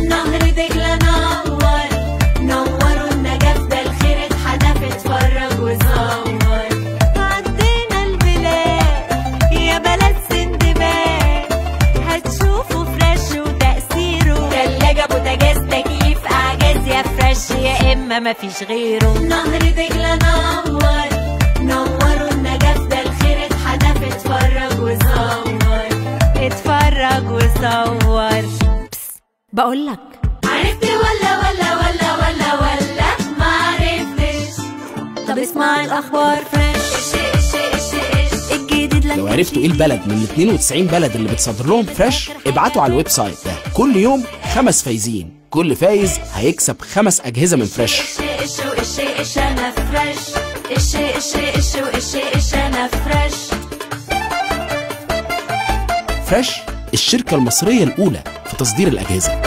نهر دجلة نور نوروا النجف ده الخير اتحدف اتفرج وصور عدينا البلاد يا بلد سندباد هتشوفوا فريش وتأثيره تلاجة بوتاجاز تكييف أعجاز يا فريش يا إما مفيش غيره نهر دجلة نور نوروا النجف ده الخير اتحدف اتفرج وصور اتفرج وصور بقولك عرفت ولا ولا ولا ولا ولا ما عرفتش طب اسمع الأخبار فريش الجديد لو عرفتوا ايه البلد من ال 92 بلد اللي بتصدر لهم فريش ابعتوا على الويب سايت ده كل يوم خمس فايزين كل فايز هيكسب خمس اجهزه من فريش إيش وإيش إيش أنا فريش إيش إيش إيش وإيش إيش أنا فريش فريش الشركه المصريه الاولى في تصدير الاجهزه